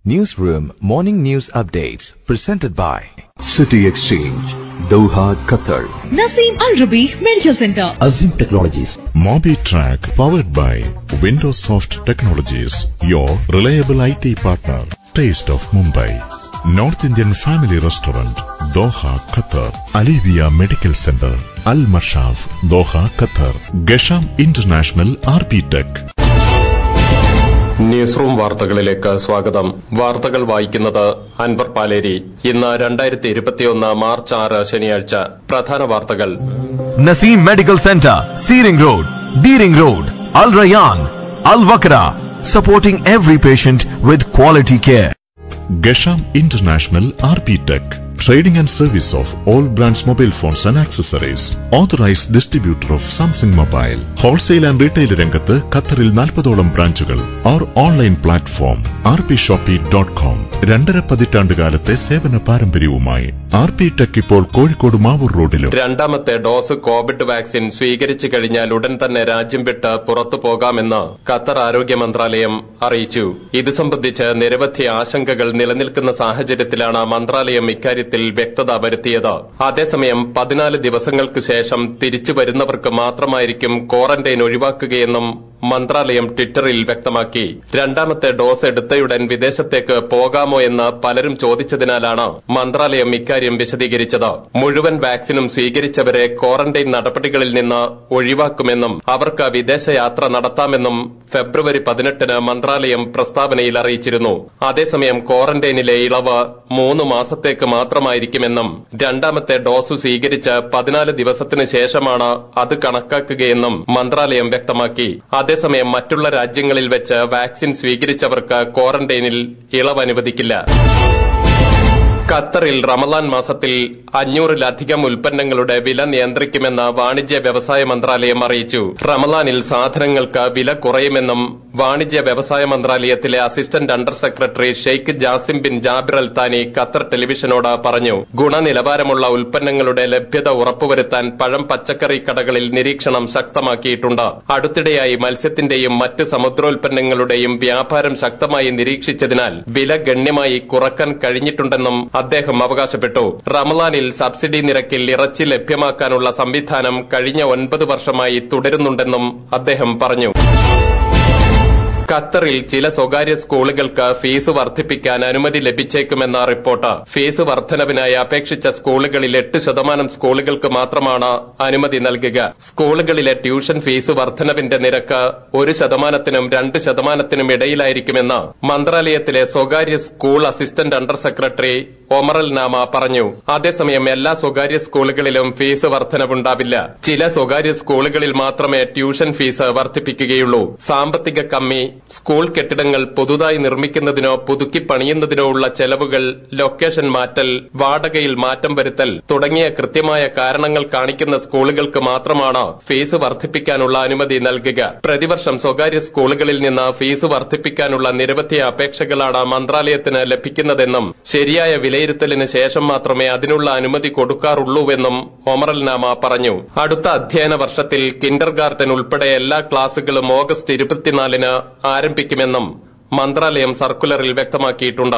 Newsroom Morning News Updates presented by City Exchange, Doha, Qatar. Naseem Al Rabi Medical Center. Azim Technologies. MobiTrack powered by Windows Soft Technologies, your reliable IT partner. Taste of Mumbai. North Indian Family Restaurant, Doha, Qatar. Alivia Medical Center, Al Mashaf, Doha, Qatar. Gesham International RP Tech. News room വാർത്തകളിലേക്ക് സ്വാഗതം വാർത്തകൾ വായിക്കുന്നത് അൻവർ പാലേരി ഇന്ന് രണ്ടായിരത്തി ഇരുപത്തിയൊന്ന് March ആറ് ശനിയാഴ്ച പ്രധാന വാർത്തകൾ Naseem Medical Center, Searing Road, Deering Road, Al Rayyan, Al Wakra, supporting every patient with quality care. Gesham International RP Tech. Trading and service of all brands mobile phones and accessories. Authorized distributor of Samsung Mobile. Wholesale and retail രംഗത്ത് ഖത്തറിൽ നാൽപ്പതോളം ബ്രാഞ്ചുകൾ or online platform R P shoppy dot com രണ്ടര പതിറ്റാണ്ട് കാലത്തെ സേവന പാരമ്പര്യവുമായി R P tech ഇപ്പോൾ കോഴിക്കോട് മാവൂർ റോഡിലും രണ്ടാമത്തെ ഡോസ് കോവിഡ് വാക്സിൻ സ്വീകരിച്ചു കഴിഞ്ഞാൽ ഉടൻ തന്നെ രാജ്യം വിട്ട് പുറത്തു പോകാമെന്ന് ഖത്തർ ആരോഗ്യ മന്ത്രാലയം അറിയിച്ചു ഇത് സംബന്ധിച്ച് നിരവധി ആശങ്കകൾ നിലനിൽക്കുന്ന സാഹചര്യത്തിലാണ് മന്ത്രാലയം ഇക്കാര്യത്തിൽ വ്യക്തത വരുത്തിയത് അതേസമയം പതിനാല് ദിവസങ്ങൾക്ക് ശേഷം തിരിച്ചു വരുന്നവർക്ക് മാത്രമായിരിക്കും ക്വാറന്റൈൻ ഒഴിവാക്കുകയെന്നും മന്ത്രാലയം ട്വിറ്ററിൽ വ്യക്തമാക്കി രണ്ടാമത്തെ ഡോസ് എടുത്തയുടൻ വിദേശത്തേക്ക് പോകാമോ എന്ന് പലരും ചോദിച്ചതിനാലാണ് മന്ത്രാലയം ഇക്കാര്യം വിശദീകരിച്ചത് മുഴുവൻ വാക്സിനും സ്വീകരിച്ചവരെ ക്വാറന്റൈൻ നടപടികളിൽ നിന്ന് ഒഴിവാക്കുമെന്നും അവർക്ക് വിദേശയാത്ര നടത്താമെന്നും ഫെബ്രുവരി പതിനെട്ടിന് മന്ത്രാലയം പ്രസ്താവനയിൽ അറിയിച്ചിരുന്നു അതേസമയം ക്വാറന്റൈനിലെ ഇളവ് മൂന്ന് മാസത്തേക്ക് മാത്രമായിരിക്കുമെന്നും രണ്ടാമത്തെ ഡോസ് സ്വീകരിച്ച് പതിനാല് ദിവസത്തിന് ശേഷമാണ് അത് കണക്കാക്കുകയെന്നും മന്ത്രാലയം വ്യക്തമാക്കി അതേസമയം മറ്റുള്ള രാജ്യങ്ങളിൽ വെച്ച് വാക്സിൻ സ്വീകരിച്ചവർക്ക് ക്വാറന്റൈനിൽ ഇളവ് അനുവദിക്കില്ല ഖത്തറിൽ റമലാൻ മാസത്തിൽ അഞ്ഞൂറിലധികം ഉൽപ്പന്നങ്ങളുടെ വില നിയന്ത്രിക്കുമെന്ന് വാണിജ്യ വ്യവസായ മന്ത്രാലയം അറിയിച്ചു റമലാനിൽ സാധനങ്ങൾക്ക് വില കുറയുമെന്നും വാണിജ്യ വ്യവസായ മന്ത്രാലയത്തിലെ assistant under secretary Sheikh Jassim bin Jabir Al Thani Qatar ടെലിവിഷനോട് പറഞ്ഞു ഗുണനിലവാരമുള്ള ഉൽപ്പന്നങ്ങളുടെ ലഭ്യത ഉറപ്പുവരുത്താൻ പഴം പച്ചക്കറി കടകളിൽ നിരീക്ഷണം ശക്തമാക്കിയിട്ടുണ്ട് അടുത്തിടെയായി മത്സ്യത്തിന്റെയും മറ്റ് സമുദ്രോൽപ്പന്നങ്ങളുടെയും വ്യാപാരം ശക്തമായി നിരീക്ഷിച്ചതിനാൽ വില ഗണ്യമായി കുറക്കാൻ കഴിഞ്ഞിട്ടുണ്ടെന്നും അദ്ദേഹം അവകാശപ്പെട്ടു റമലാനിൽ സബ്സിഡി നിരക്കിൽ ഇറച്ചി ലഭ്യമാക്കാനുള്ള സംവിധാനം കഴിഞ്ഞ ഒൻപത് വർഷമായി തുടരുന്നുണ്ടെന്നും അദ്ദേഹം പറഞ്ഞു ഖത്തറിൽ ചില സ്വകാര്യ സ്കൂളുകൾക്ക് ഫീസ് വർദ്ധിപ്പിക്കാൻ അനുമതി ലഭിച്ചേക്കുമെന്ന റിപ്പോർട്ട് ഫീസ് വർധനവിനായി അപേക്ഷിച്ച സ്കൂളുകളിൽ എട്ട് ശതമാനം സ്കൂളുകൾക്ക് മാത്രമാണ് അനുമതി നൽകുക സ്കൂളുകളിലെ ട്യൂഷൻ ഫീസ് വർധനവിന്റെ നിരക്ക് ഒരു ശതമാനത്തിനും രണ്ട് ശതമാനത്തിനും ഇടയിലായിരിക്കുമെന്ന് മന്ത്രാലയത്തിലെ സ്വകാര്യ school assistant under secretary Omar al Nama പറഞ്ഞു അതേസമയം എല്ലാ സ്വകാര്യ സ്കൂളുകളിലും ഫീസ് വർധനവുണ്ടാവില്ല ചില സ്വകാര്യ സ്കൂളുകളിൽ മാത്രമേ ട്യൂഷൻ ഫീസ് വർദ്ധിപ്പിക്കുകയുള്ളൂ സാമ്പത്തിക കമ്മി സ്കൂൾ കെട്ടിടങ്ങൾ പുതുതായി നിർമ്മിക്കുന്നതിനോ പുതുക്കി പണിയുന്നതിനോ ഉള്ള ചെലവുകൾ ലൊക്കേഷൻ മാറ്റൽ വാടകയിൽ മാറ്റം വരുത്തൽ തുടങ്ങിയ കൃത്യമായ കാരണങ്ങൾ കാണിക്കുന്ന സ്കൂളുകൾക്ക് മാത്രമാണ് ഫീസ് വർദ്ധിപ്പിക്കാനുള്ള അനുമതി നൽകുക പ്രതിവർഷം സ്വകാര്യ സ്കൂളുകളിൽ നിന്ന് ഫീസ് വർദ്ധിപ്പിക്കാനുള്ള നിരവധി അപേക്ഷകളാണ് മന്ത്രാലയത്തിന് ലഭിക്കുന്നതെന്നും ശരിയായ വിലയിരുത്തലിന് ശേഷം മാത്രമേ അതിനുള്ള അനുമതി കൊടുക്കാറുള്ളൂവെന്നും ഒമറൽ നാമ പറഞ്ഞു അടുത്ത അധ്യയന വർഷത്തിൽ കിൻഡർ ഗാർഡൻ ഉൾപ്പെടെ എല്ലാ ക്ലാസുകളും ഓഗസ്റ്റ് ഇരുപത്തിനാലിന് ആരംഭിക്കുമെന്നും മന്ത്രാലയം സർക്കുലറിൽ വ്യക്തമാക്കിയിട്ടുണ്ട്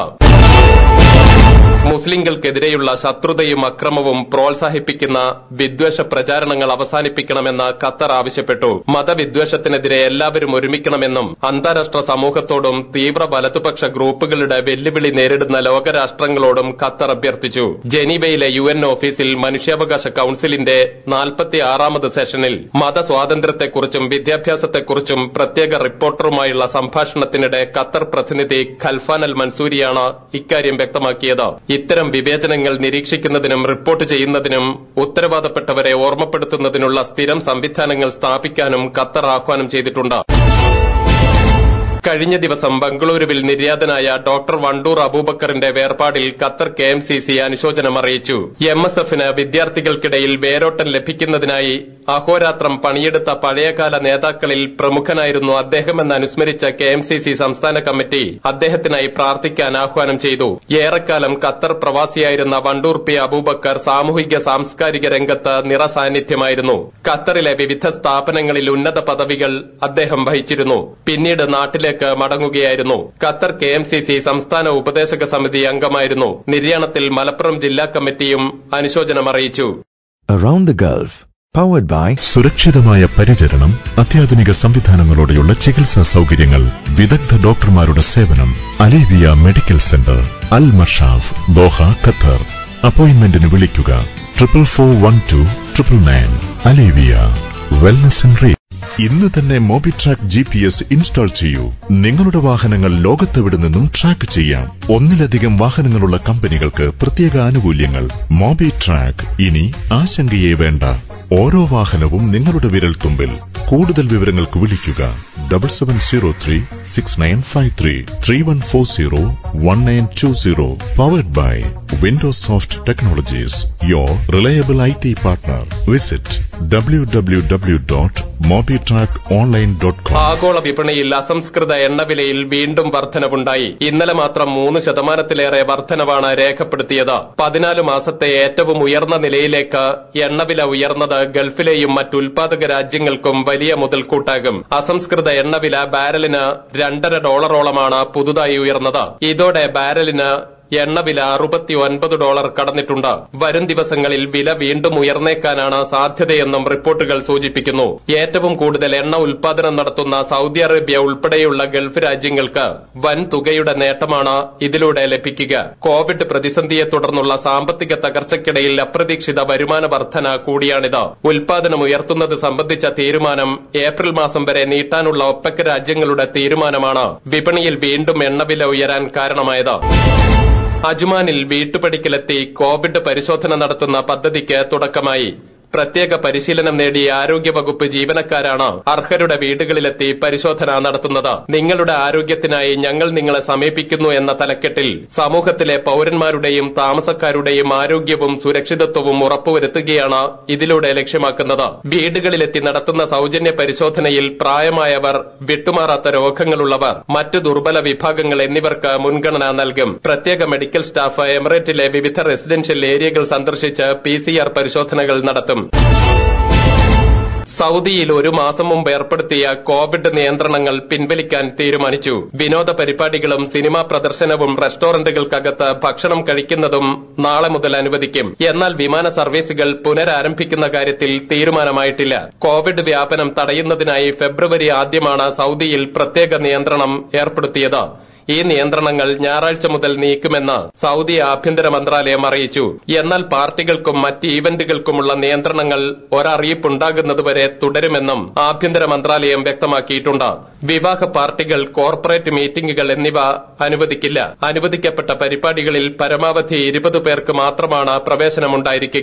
മുസ്ലിംകൾക്കെതിരെയുള്ള ശത്രുതയും അക്രമവും പ്രോത്സാഹിപ്പിക്കുന്ന വിദ്വേഷ പ്രചാരണങ്ങൾ അവസാനിപ്പിക്കണമെന്ന് ഖത്തർ ആവശ്യപ്പെട്ടു മതവിദ്വേഷത്തിനെതിരെ എല്ലാവരും ഒരുമിക്കണമെന്നും അന്താരാഷ്ട്ര സമൂഹത്തോടും തീവ്ര വലതുപക്ഷ ഗ്രൂപ്പുകളുടെ വെല്ലുവിളി നേരിടുന്ന ലോകരാഷ്ട്രങ്ങളോടും ഖത്തർ അഭ്യർത്ഥിച്ചു ജനീവയിലെ യു എൻ ഓഫീസിൽ മനുഷ്യാവകാശ കൌൺസിലിന്റെ നാൽപ്പത്തി ആറാമത് സെഷനിൽ മതസ്വാതന്ത്ര്യത്തെക്കുറിച്ചും വിദ്യാഭ്യാസത്തെക്കുറിച്ചും പ്രത്യേക റിപ്പോർട്ടറുമായുള്ള സംഭാഷണത്തിനിടെ ഖത്തർ പ്രതിനിധി ഖൽഫാൻ അൽ മൻസൂരിയാണ് ഇക്കാര്യം വ്യക്തമാക്കിയത് ഇത്തരം വിവേചനങ്ങൾ നിരീക്ഷിക്കുന്നതിനും റിപ്പോർട്ട് ചെയ്യുന്നതിനും ഉത്തരവാദപ്പെട്ടവരെ ഓർമ്മപ്പെടുത്തുന്നതിനുള്ള സ്ഥിരം സംവിധാനങ്ങൾ സ്ഥാപിക്കാനും ഖത്തർ ആഹ്വാനം ചെയ്തിട്ടുണ്ട് കഴിഞ്ഞ ദിവസം ബംഗളൂരുവിൽ നിര്യാതനായ ഡോക്ടർ വണ്ടൂർ അബൂബക്കറിന്റെ വേർപാടിൽ Qatar K M C C അനുശോചനം അറിയിച്ചു എം എസ് എഫിന് വിദ്യാർത്ഥികൾക്കിടയിൽ വേരോട്ടം ലഭിക്കുന്നതിനായി അഹോരാത്രം പണിയെടുത്ത പഴയകാല നേതാക്കളിൽ പ്രമുഖനായിരുന്നു അദ്ദേഹമെന്ന് അനുസ്മരിച്ച കെ എം സി സി സംസ്ഥാന കമ്മിറ്റി അദ്ദേഹത്തിനായി പ്രാർത്ഥിക്കാൻ ആഹ്വാനം ചെയ്തു ഏറെക്കാലം ഖത്തർ പ്രവാസിയായിരുന്ന വണ്ടൂർ പി അബൂബക്കർ സാമൂഹിക സാംസ്കാരിക രംഗത്ത് നിറസാന്നിധ്യമായിരുന്നു ഖത്തറിലെ വിവിധ സ്ഥാപനങ്ങളിൽ ഉന്നത പദവികൾ അദ്ദേഹം വഹിച്ചിരുന്നു പിന്നീട് നാട്ടിലേക്ക് മടങ്ങുകയായിരുന്നു Qatar K M C C സംസ്ഥാന ഉപദേശക സമിതി അംഗമായിരുന്നു നിര്യാണത്തിൽ മലപ്പുറം ജില്ലാ കമ്മിറ്റിയും അനുശോചനം അറിയിച്ചു Around the Gulf. Powered by സുരക്ഷിതമായ പരിചരണം അത്യാധുനിക സംവിധാനങ്ങളോടെയുള്ള ചികിത്സാ സൗകര്യങ്ങൾ വിദഗ്ധ ഡോക്ടർമാരുടെ സേവനം Alevia medical centre Al Mashaf Doha Qatar അപ്പോയിന്റ്മെന്റിന് വിളിക്കുക triple four one two triple nine Alevia wellness and ray ഇന്ന് തന്നെ Mobitrack G P S install ചെയ്യൂ നിങ്ങളുടെ വാഹനങ്ങൾ ലോകത്തെവിടെ നിന്നും ട്രാക്ക് ചെയ്യാം ഒന്നിലധികം വാഹനങ്ങളുള്ള കമ്പനികൾക്ക് പ്രത്യേക ആനുകൂല്യങ്ങൾ മോബി ട്രാക്ക് ഇനി ആശങ്കയെ വേണ്ട ഓരോ വാഹനവും നിങ്ങളുടെ വിരൽ തുമ്പിൽ കൂടുതൽ വിവരങ്ങൾക്ക് വിളിക്കുക double seven zero three six nine five three three one four zero one nine two zero powered by Windows Soft Technologies your reliable I T partner visit W W W dot Mobitrack online dot com ആഗോള വിപണിയിൽ അസംസ്കൃത എണ്ണവിലയിൽ വീണ്ടും വർധനവുണ്ടായി ഇന്നലെ മാത്രം മൂന്ന് ശതമാനത്തിലേറെ വർധനവാണ് രേഖപ്പെടുത്തിയത് പതിനാല് മാസത്തെ ഏറ്റവും ഉയർന്ന നിലയിലേക്ക് എണ്ണവില ഉയർന്നത് ഗൾഫിലെയും മറ്റ് ഉൽപാദക രാജ്യങ്ങൾക്കും വലിയ മുതൽക്കൂട്ടാകും അസംസ്കൃത എണ്ണവില ബാരലിന് രണ്ടര ഡോളറോളമാണ് പുതുതായി ഉയർന്നത് ഇതോടെ ബാരലിന് എണ്ണവില അറുപത്തി ഒൻപത് ഡോളർ കടന്നിട്ടുണ്ട് വരും ദിവസങ്ങളിൽ വില വീണ്ടും ഉയർന്നേക്കാനാണ് സാധ്യതയെന്നും റിപ്പോർട്ടുകൾ സൂചിപ്പിക്കുന്നു ഏറ്റവും കൂടുതൽ എണ്ണ ഉൽപാദനം നടത്തുന്ന സൗദി അറേബ്യ ഉൾപ്പെടെയുള്ള ഗൾഫ് രാജ്യങ്ങൾക്ക് വൻ തുകയുടെ നേട്ടമാണ് ഇതിലൂടെ ലഭിക്കുക കോവിഡ് പ്രതിസന്ധിയെ തുടർന്നുള്ള സാമ്പത്തിക തകർച്ചയ്ക്കിടയിൽ അപ്രതീക്ഷിത വരുമാന വർധന കൂടിയാണിത് ഉൽപാദനം ഉയർത്തുന്നത് സംബന്ധിച്ച തീരുമാനം ഏപ്രിൽ മാസം വരെ നീട്ടാനുള്ള ഒപ്പക് രാജ്യങ്ങളുടെ തീരുമാനമാണ് വിപണിയിൽ വീണ്ടും എണ്ണവില ഉയരാൻ കാരണമായത് അജ്മാനിൽ വീട്ടുപടിക്കലെത്തി കോവിഡ് പരിശോധന നടത്തുന്ന പദ്ധതിക്ക് തുടക്കമായി പ്രത്യേക പരിശീലനം നേടിയ ആരോഗ്യവകുപ്പ് ജീവനക്കാരാണ് അർഹരുടെ വീടുകളിലെത്തി പരിശോധന നടത്തുന്നത് നിങ്ങളുടെ ആരോഗ്യത്തിനായി ഞങ്ങൾ നിങ്ങളെ സമീപിക്കുന്നു എന്ന തലക്കെട്ടിൽ സമൂഹത്തിലെ പൌരന്മാരുടെയും താമസക്കാരുടെയും ആരോഗ്യവും സുരക്ഷിതത്വവും ഉറപ്പുവരുത്തുകയാണ് ഇതിലൂടെ ലക്ഷ്യമാക്കുന്നത് വീടുകളിലെത്തി നടത്തുന്ന സൌജന്യ പരിശോധനയിൽ പ്രായമായവർ വിട്ടുമാറാത്ത രോഗങ്ങളുള്ളവർ മറ്റു ദുർബല വിഭാഗങ്ങൾ എന്നിവർക്ക് മുൻഗണന നൽകും പ്രത്യേക മെഡിക്കൽ സ്റ്റാഫ് എമിറേറ്റിലെ വിവിധ റെസിഡൻഷ്യൽ ഏരിയകൾ സന്ദർശിച്ച് പി പരിശോധനകൾ നടത്തും സൗദിയിൽ ഒരു മാസം മുമ്പ് ഏർപ്പെടുത്തിയ കോവിഡ് നിയന്ത്രണങ്ങൾ പിൻവലിക്കാൻ തീരുമാനിച്ചു വിനോദ പരിപാടികളും സിനിമാ പ്രദർശനവും റെസ്റ്റോറന്റുകൾക്കകത്ത് ഭക്ഷണം കഴിക്കുന്നതും നാളെ മുതൽ അനുവദിക്കും എന്നാൽ വിമാന സർവീസുകൾ പുനരാരംഭിക്കുന്ന കാര്യത്തിൽ തീരുമാനമായിട്ടില്ല കോവിഡ് വ്യാപനം തടയുന്നതിനായി ഫെബ്രുവരി ആദ്യമാണ് സൗദിയിൽ പ്രത്യേക നിയന്ത്രണം ഏർപ്പെടുത്തിയത് ഈ നിയന്ത്രണങ്ങൾ ഞായറാഴ്ച മുതൽ നീക്കുമെന്ന് സൗദി ആഭ്യന്തര മന്ത്രാലയം അറിയിച്ചു എന്നാൽ പാർട്ടികൾക്കും മറ്റ് ഈവന്റുകൾക്കുമുള്ള നിയന്ത്രണങ്ങൾ ഒരറിയിപ്പുണ്ടാകുന്നതുവരെ തുടരുമെന്നും ആഭ്യന്തര മന്ത്രാലയം വ്യക്തമാക്കിയിട്ടുണ്ട് വിവാഹ പാർട്ടികൾ കോർപ്പറേറ്റ് മീറ്റിംഗുകൾ എന്നിവ അനുവദിക്കില്ല അനുവദിക്കപ്പെട്ട പരിപാടികളിൽ പരമാവധി ഇരുപത് പേർക്ക് മാത്രമാണ് പ്രവേശനമുണ്ടായിരിക്കുക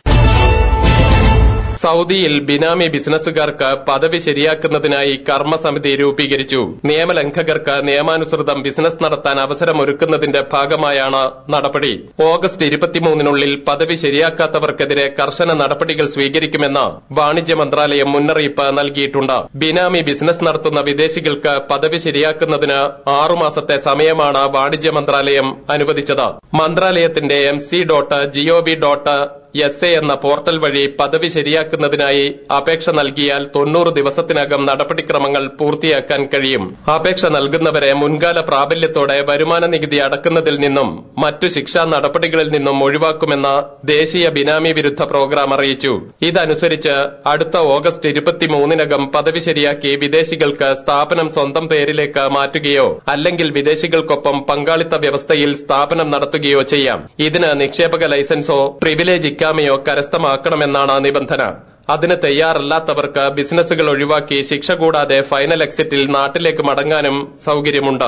സൗദിയിൽ ബിനാമി ബിസിനസ്സുകാർക്ക് പദവി ശരിയാക്കുന്നതിനായി കർമ്മസമിതി രൂപീകരിച്ചു നിയമലംഘകർക്ക് നിയമാനുസൃതം ബിസിനസ് നടത്താൻ അവസരമൊരുക്കുന്നതിന്റെ ഭാഗമായാണ് നടപടി ഓഗസ്റ്റ് ഇരുപത്തിമൂന്നിനുള്ളിൽ പദവി ശരിയാക്കാത്തവർക്കെതിരെ കർശന നടപടികൾ സ്വീകരിക്കുമെന്ന് വാണിജ്യ മന്ത്രാലയം മുന്നറിയിപ്പ് നൽകിയിട്ടുണ്ട് ബിനാമി ബിസിനസ് നടത്തുന്ന വിദേശികൾക്ക് പദവി ശരിയാക്കുന്നതിന് ആറുമാസത്തെ സമയമാണ് വാണിജ്യ മന്ത്രാലയം അനുവദിച്ചത് മന്ത്രാലയത്തിന്റെ M C dot gov dot S A എന്ന പോർട്ടൽ വഴി പദവി ശരിയാക്കുന്നതിനായി അപേക്ഷ നൽകിയാൽ തൊണ്ണൂറ് ദിവസത്തിനകം നടപടിക്രമങ്ങൾ പൂർത്തിയാക്കാൻ കഴിയും അപേക്ഷ നൽകുന്നവരെ മുൻകാല പ്രാബല്യത്തോടെ വരുമാന നികുതി അടക്കുന്നതിൽ നിന്നും മറ്റു ശിക്ഷാ നടപടികളിൽ നിന്നും ഒഴിവാക്കുമെന്ന് ദേശീയ ബിനാമി വിരുദ്ധ പ്രോഗ്രാം അറിയിച്ചു ഇതനുസരിച്ച് അടുത്ത ഓഗസ്റ്റ് ഇരുപത്തിമൂന്നിനകം പദവി ശരിയാക്കി വിദേശികൾക്ക് സ്ഥാപനം സ്വന്തം പേരിലേക്ക് മാറ്റുകയോ അല്ലെങ്കിൽ വിദേശികൾക്കൊപ്പം പങ്കാളിത്ത വ്യവസ്ഥയിൽ സ്ഥാപനം നടത്തുകയോ ചെയ്യാം ഇതിന് നിക്ഷേപക ലൈസൻസോ പ്രിവിലേജ് ഇക്കാമയോ കരസ്ഥമാക്കണമെന്നാണ് നിബന്ധന അതിന് തയ്യാറല്ലാത്തവർക്ക് ബിസിനസ്സുകൾ ഒഴിവാക്കി ശിക്ഷ കൂടാതെ ഫൈനൽ എക്സിറ്റിൽ നാട്ടിലേക്ക് മടങ്ങാനും സൌകര്യമുണ്ട്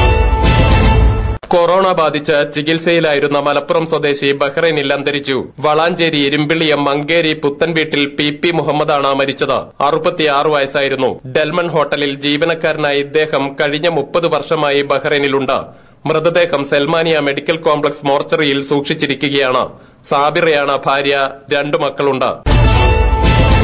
കൊറോണ ബാധിച്ച് ചികിത്സയിലായിരുന്ന മലപ്പുറം സ്വദേശി ബഹ്റൈനിൽ അന്തരിച്ചു വളാഞ്ചേരി ഇരുമ്പിളിയം മങ്കേരി പുത്തൻ വീട്ടിൽ പി പി മുഹമ്മദാണ് മരിച്ചത് അറുപത്തിയാറ് വയസ്സായിരുന്നു ഡെൽമൺ ഹോട്ടലിൽ ജീവനക്കാരനായി ഇദ്ദേഹം കഴിഞ്ഞ മുപ്പത് വർഷമായി ബഹ്റൈനിലുണ്ട് മൃതദേഹം സെൽമാനിയ മെഡിക്കൽ കോംപ്ലക്സ് മോർച്ചറിയിൽ സൂക്ഷിച്ചിരിക്കുകയാണ് സാബിറയാണ് ഭാര്യ രണ്ടു മക്കളുണ്ട്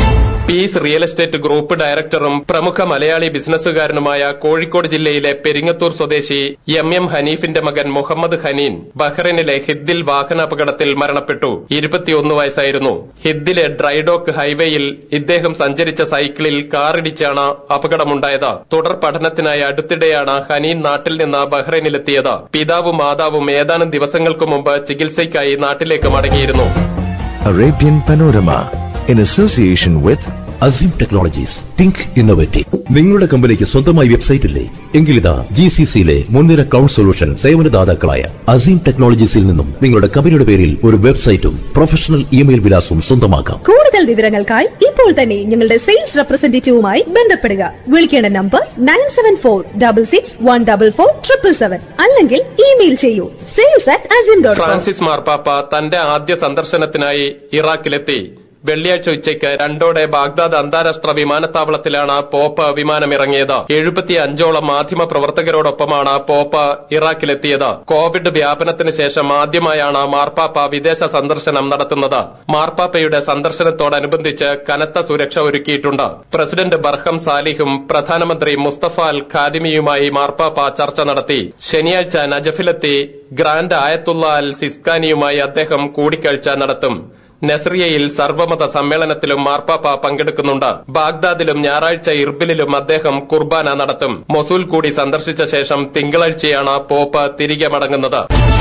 പീസ് റിയൽ എസ്റ്റേറ്റ് ഗ്രൂപ്പ് ഡയറക്ടറും പ്രമുഖ മലയാളി ബിസിനസ്സുകാരനുമായ കോഴിക്കോട് ജില്ലയിലെ പെരിങ്ങത്തൂർ സ്വദേശി എം എം ഹനീഫിന്റെ മകൻ മുഹമ്മദ് ഹനീൻ ബഹ്റൈനിലെ ഹിദ്ദിൽ വാഹനാപകടത്തിൽ മരണപ്പെട്ടു ഇരുപത്തിയൊന്ന് വയസ്സായിരുന്നു ഹിദ്ദിലെ ഡ്രൈഡോക്ക് ഹൈവേയിൽ ഇദ്ദേഹം സഞ്ചരിച്ച സൈക്കിളിൽ കാറിടിച്ചാണ് അപകടമുണ്ടായത് തുടർ പഠനത്തിനായി അടുത്തിടെയാണ് ഹനീൻ നാട്ടിൽ നിന്ന് ബഹ്റൈനിലെത്തിയത് പിതാവും മാതാവും ഏതാനും ദിവസങ്ങൾക്ക് മുമ്പ് ചികിത്സയ്ക്കായി നാട്ടിലേക്ക് മടങ്ങിയിരുന്നു Arabian Panorama in association with Azeem Technologies think innovative നിങ്ങളുടെ കമ്പനിക്ക് സ്വന്തമായി വെബ്സൈറ്റ് ഇല്ലേ എങ്കിലിതാ ജി സി സിയിലെ മുൻനിര ക്ലൗഡ് സൊല്യൂഷൻ സേവനദാതാക്കളായ അസീം ടെക്നോളജീസിൽ നിന്നും നിങ്ങളുടെ കമ്പനിയുടെ പേരിൽ ഒരു വെബ്സൈറ്റും പ്രൊഫഷണൽ ഇമെയിൽ വിലാസവും സ്വന്തമാക്കാം കൂടുതൽ വിവരങ്ങൾക്കായി ഇപ്പോൾ തന്നെ ഞങ്ങളുടെ സെയിൽസ് റെപ്രസെന്റേറ്റീവുമായി ബന്ധപ്പെടുക വിളിക്കേണ്ട number nine seven four double six one double four triple seven അല്ലെങ്കിൽ ഇമെയിൽ ചെയ്യൂ sales at Azeem dot com Francis മാർപ്പാപ്പ തന്റെ ആദ്യ സന്ദർശനത്തിനായി ഇറാഖിലെത്തി വെള്ളിയാഴ്ച ഉച്ചയ്ക്ക് രണ്ടോടെ ബാഗ്ദാദ് അന്താരാഷ്ട്ര വിമാനത്താവളത്തിലാണ് പോപ്പ് വിമാനമിറങ്ങിയത് എഴുപത്തി അഞ്ചോളം മാധ്യമ പ്രവർത്തകരോടൊപ്പമാണ് പോപ്പ് ഇറാഖിലെത്തിയത് കോവിഡ് വ്യാപനത്തിന് ശേഷം ആദ്യമായാണ് മാർപ്പാപ്പ വിദേശ സന്ദർശനം നടത്തുന്നത് മാർപ്പാപ്പയുടെ സന്ദർശനത്തോടനുബന്ധിച്ച് കനത്ത സുരക്ഷ ഒരുക്കിയിട്ടുണ്ട് പ്രസിഡന്റ് ബർഹം സാലിഹും പ്രധാനമന്ത്രി മുസ്തഫ അൽ ഖാദിമിയുമായി മാർപ്പാപ്പ ചർച്ച നടത്തി ശനിയാഴ്ച നജഫിലെത്തി ഗ്രാൻഡ് ആയത്തുള്ള അൽ സിസ്കാനിയുമായി അദ്ദേഹം കൂടിക്കാഴ്ച നടത്തും നസ്രിയയിൽ സർവമത സമ്മേളനത്തിലും മാർപ്പാപ്പ പങ്കെടുക്കുന്നുണ്ട് ബാഗ്ദാദിലും ഞായറാഴ്ച ഇർബിലിലും അദ്ദേഹം കുർബാന നടത്തും മൊസൂൽ കൂടി സന്ദർശിച്ച ശേഷം തിങ്കളാഴ്ചയാണ് പോപ്പ് തിരികെ മടങ്ങുന്നത്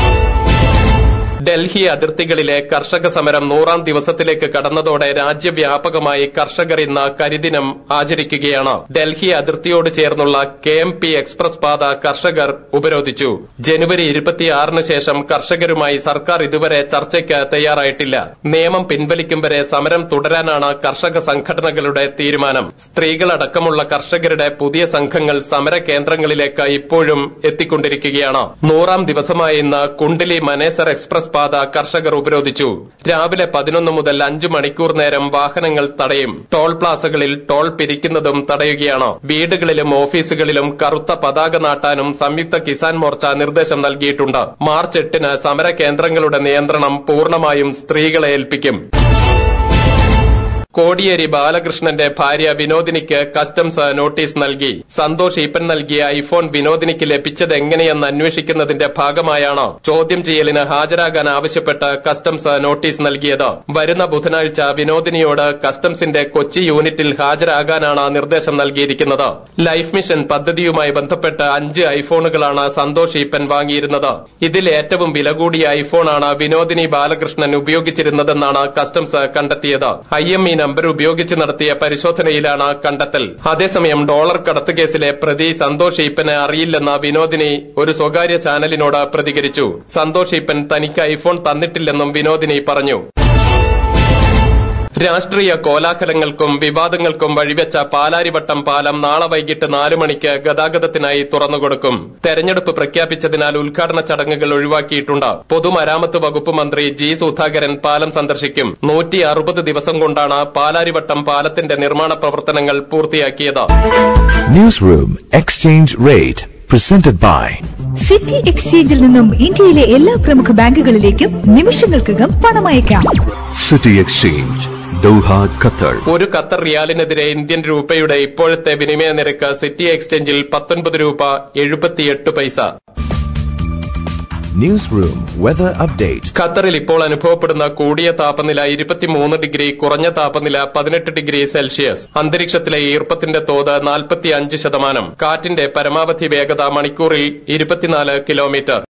ഡൽഹി അതിർത്തികളിലെ കർഷക സമരം നൂറാം ദിവസത്തിലേക്ക് കടന്നതോടെ രാജ്യവ്യാപകമായി കർഷകർ ഇന്ന് കരിദിനം ആചരിക്കുകയാണ് ഡൽഹി അതിർത്തിയോട് ചേർന്നുള്ള കെ എം പി എക്സ്പ്രസ് പാത കർഷകർ ഉപരോധിച്ചു ജനുവരി ഇരുപത്തിയാറിന് ശേഷം കർഷകരുമായി സർക്കാർ ഇതുവരെ ചർച്ചയ്ക്ക് തയ്യാറായിട്ടില്ല നിയമം പിൻവലിക്കും വരെ സമരം തുടരാനാണ് കർഷക സംഘടനകളുടെ തീരുമാനം സ്ത്രീകളടക്കമുള്ള കർഷകരുടെ പുതിയ സംഘങ്ങൾ സമര കേന്ദ്രങ്ങളിലേക്ക് ഇപ്പോഴും എത്തിക്കൊണ്ടിരിക്കുകയാണ് നൂറാം ദിവസമായ ഇന്ന് കുണ്ടിലി മനേസർ എക്സ്പ്രസ് പാത കർഷകർ ഉപരോധിച്ചു രാവിലെ പതിനൊന്ന് മുതൽ അഞ്ചു മണിക്കൂർ നേരം വാഹനങ്ങൾ തടയും ടോൾ പ്ലാസകളിൽ ടോൾ പിരിക്കുന്നതും തടയുകയാണ് വീടുകളിലും ഓഫീസുകളിലും കറുത്ത പതാക നാട്ടാനും സംയുക്ത കിസാൻ മോർച്ച നിർദ്ദേശം നൽകിയിട്ടുണ്ട് മാർച്ച് എട്ടിന് സമര കേന്ദ്രങ്ങളുടെ നിയന്ത്രണം പൂർണ്ണമായും സ്ത്രീകളെ ഏൽപ്പിക്കും കോടിയേരി ബാലകൃഷ്ണന്റെ ഭാര്യ വിനോദിനിക്ക് കസ്റ്റംസ് നോട്ടീസ് നൽകി സന്തോഷ് ഈപ്പൻ നൽകിയ ഐഫോൺ വിനോദിനിക്ക് ലഭിച്ചത് എങ്ങനെയെന്ന് അന്വേഷിക്കുന്നതിന്റെ ഭാഗമായാണ് ചോദ്യം ചെയ്യലിന് ഹാജരാകാൻ ആവശ്യപ്പെട്ട് കസ്റ്റംസ് നോട്ടീസ് നൽകിയത് വരുന്ന ബുധനാഴ്ച വിനോദിനിയോട് കസ്റ്റംസിന്റെ കൊച്ചി യൂണിറ്റിൽ ഹാജരാകാനാണ് നിർദ്ദേശം നൽകിയിരിക്കുന്നത് ലൈഫ് മിഷൻ പദ്ധതിയുമായി ബന്ധപ്പെട്ട് അഞ്ച് ഐഫോണുകളാണ് സന്തോഷ് ഈപ്പൻ വാങ്ങിയിരുന്നത് ഇതിൽ ഏറ്റവും വില കൂടിയ ഐഫോണാണ് വിനോദിനി ബാലകൃഷ്ണൻ ഉപയോഗിച്ചിരുന്നതെന്നാണ് കസ്റ്റംസ് കണ്ടെത്തിയത് ഐ എം ഇ നമ്പർ ഉപയോഗിച്ച് നടത്തിയ പരിശോധനയിലാണ് കണ്ടെത്തൽ അതേസമയം ഡോളർ കടത്ത് കേസിലെ പ്രതി സന്തോഷ് ഈപ്പന് അറിയില്ലെന്ന വിനോദിനി ഒരു സ്വകാര്യ ചാനലിനോട് പ്രതികരിച്ചു സന്തോഷ് ഈപ്പൻ തനിക്ക് ഐഫോൺ തന്നിട്ടില്ലെന്നും വിനോദിനി പറഞ്ഞു രാഷ്ട്രീയ കോലാഹലങ്ങൾക്കും വിവാദങ്ങൾക്കും വഴിവെച്ച പാലാരിവട്ടം പാലം നാളെ വൈകിട്ട് നാലു മണിക്ക് ഗതാഗതത്തിനായി തുറന്നുകൊടുക്കും തെരഞ്ഞെടുപ്പ് പ്രഖ്യാപിച്ചതിനാൽ ഉദ്ഘാടന ചടങ്ങുകൾ ഒഴിവാക്കിയിട്ടുണ്ട് പൊതുമരാമത്ത് വകുപ്പ് മന്ത്രി ജി സുധാകരൻ പാലം സന്ദർശിക്കും നൂറ്റി അറുപത് ദിവസം കൊണ്ടാണ് പാലാരിവട്ടം പാലത്തിന്റെ നിർമ്മാണ പ്രവർത്തനങ്ങൾ പൂർത്തിയാക്കിയത് Newsroom Exchange Rate presented by City എക്സ്ചേഞ്ചിൽ നിന്നും ഇന്ത്യയിലെ എല്ലാ പ്രമുഖ ബാങ്കുകളിലേക്കും നിമിഷങ്ങൾക്കകം പണമയക്കാം City Exchange, Doha, Qatar. ഒരു ഖത്തർ റിയാലിനെതിരെ ഇന്ത്യൻ രൂപയുടെ ഇപ്പോഴത്തെ വിനിമയ നിരക്ക് സിറ്റി എക്സ്ചേഞ്ചിൽ പത്തൊൻപത് രൂപ എഴുപത്തിയെട്ട് പൈസ Newsroom Weather Update. ഖത്തറിൽ ഇപ്പോൾ അനുഭവപ്പെടുന്ന കൂടിയ താപനില ഇരുപത്തിമൂന്ന് ഡിഗ്രി കുറഞ്ഞ താപനില പതിനെട്ട് ഡിഗ്രി സെൽഷ്യസ് അന്തരീക്ഷത്തിലെ ഈർപ്പത്തിന്റെ തോത് നാൽപ്പത്തിയഞ്ച് ശതമാനം കാറ്റിന്റെ പരമാവധി വേഗത മണിക്കൂറിൽ ഇരുപത്തിനാല് കിലോമീറ്റർ